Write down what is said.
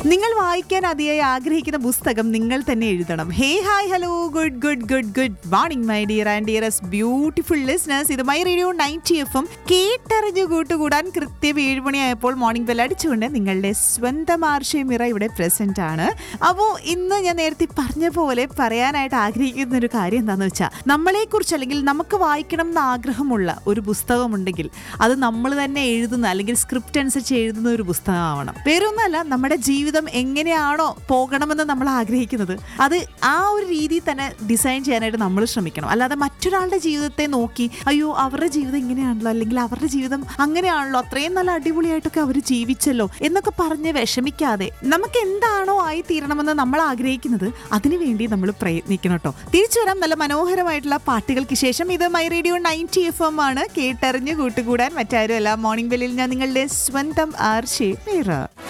നിങ്ങൾ വായിക്കാൻ അതിയായി ആഗ്രഹിക്കുന്ന പുസ്തകം നിങ്ങൾ തന്നെ എഴുതണം hey hi hello good good good good morning my dear and dearest beautiful listeners ഇത് my radio ninety F M കേട്ടറിഞ്ഞു കൂട്ടുകൂടാൻ കൃത്യം ഏഴ് മണിയായപ്പോൾ മോർണിംഗ് ബെൽ അടിച്ചുകൊണ്ട് നിങ്ങളുടെ സ്വന്തം ആർഷമിറ ഇവിടെ പ്രസന്റ് ആണ് അപ്പോൾ ഇന്ന് ഞാൻ നേരത്തെ പറഞ്ഞ പോലെ പറയാനായിട്ട് ആഗ്രഹിക്കുന്ന ഒരു കാര്യം എന്താണെന്ന് വെച്ചാൽ നമ്മളെക്കുറിച്ച് അല്ലെങ്കിൽ നമുക്ക് വായിക്കണം എന്ന് ആഗ്രഹമുള്ള ഒരു പുസ്തകമുണ്ടെങ്കിൽ അത് നമ്മൾ തന്നെ എഴുതുന്ന അല്ലെങ്കിൽ സ്ക്രിപ്റ്റ് അനുസരിച്ച് എഴുതുന്ന ഒരു പുസ്തകമാവണം വേറൊന്നുമല്ല നമ്മുടെ ജീവിതം എങ്ങനെയാണോ പോകണമെന്ന് നമ്മൾ ആഗ്രഹിക്കുന്നത് അത് ആ ഒരു രീതിയിൽ തന്നെ ഡിസൈൻ ചെയ്യാനായിട്ട് നമ്മൾ ശ്രമിക്കണം അല്ലാതെ മറ്റൊരാളുടെ ജീവിതത്തെ നോക്കി അയ്യോ അവരുടെ ജീവിതം ഇങ്ങനെയാണല്ലോ അല്ലെങ്കിൽ അവരുടെ ജീവിതം അങ്ങനെയാണല്ലോ അത്രയും നല്ല അടിപൊളിയായിട്ടൊക്കെ അവർ ജീവിച്ചല്ലോ എന്നൊക്കെ പറഞ്ഞ് വിഷമിക്കാതെ നമുക്ക് എന്താണോ ആയി തീരണമെന്ന് നമ്മൾ ആഗ്രഹിക്കുന്നത് അതിനുവേണ്ടി നമ്മൾ പ്രയത്നിക്കണം കേട്ടോ തിരിച്ചു വരാം നല്ല മനോഹരമായിട്ടുള്ള പാട്ടുകൾക്ക് ശേഷം ഇത് my radio ninety F M ആണ് കേട്ടറിഞ്ഞ് കൂട്ടുകൂടാൻ മറ്റാരും അല്ല മോർണിംഗ് ബെല്ലിൽ ഞാൻ നിങ്ങളുടെ സ്വന്തം ആർഷേ മീറ